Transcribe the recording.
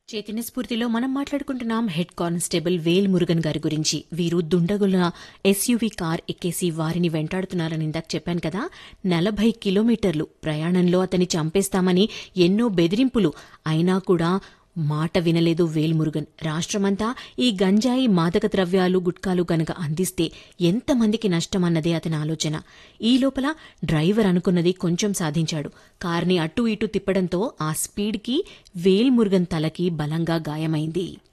చైతన్య స్ఫూర్తిలో మనం మాట్లాడుకుంటున్నాం head constable వేల్ మురుగన్ గారి గురించి వీరు దుండగుల ఎస్యూవీ కార్ ఎక్కేసి వారిని వెంటాడుతున్నారని ఇందాక చెప్పాను కదా నలభై కిలోమీటర్లు ప్రయాణంలో అతన్ని చంపేస్తామని ఎన్నో బెదిరింపులు అయినా కూడా మాట వినలేదు వేల్మురుగన్ రాష్ట్రమంతా ఈ గంజాయి మాదక ద్రవ్యాలు గుట్కాలు గనక అందిస్తే ఎంతమందికి నష్టమన్నదే అతని ఆలోచన ఈ లోపల డ్రైవర్ అనుకున్నది కొంచెం సాధించాడు కార్ని అటూ ఇటూ తిప్పడంతో ఆ స్పీడ్కి వేల్మురుగన్ తలకి బలంగా గాయమైంది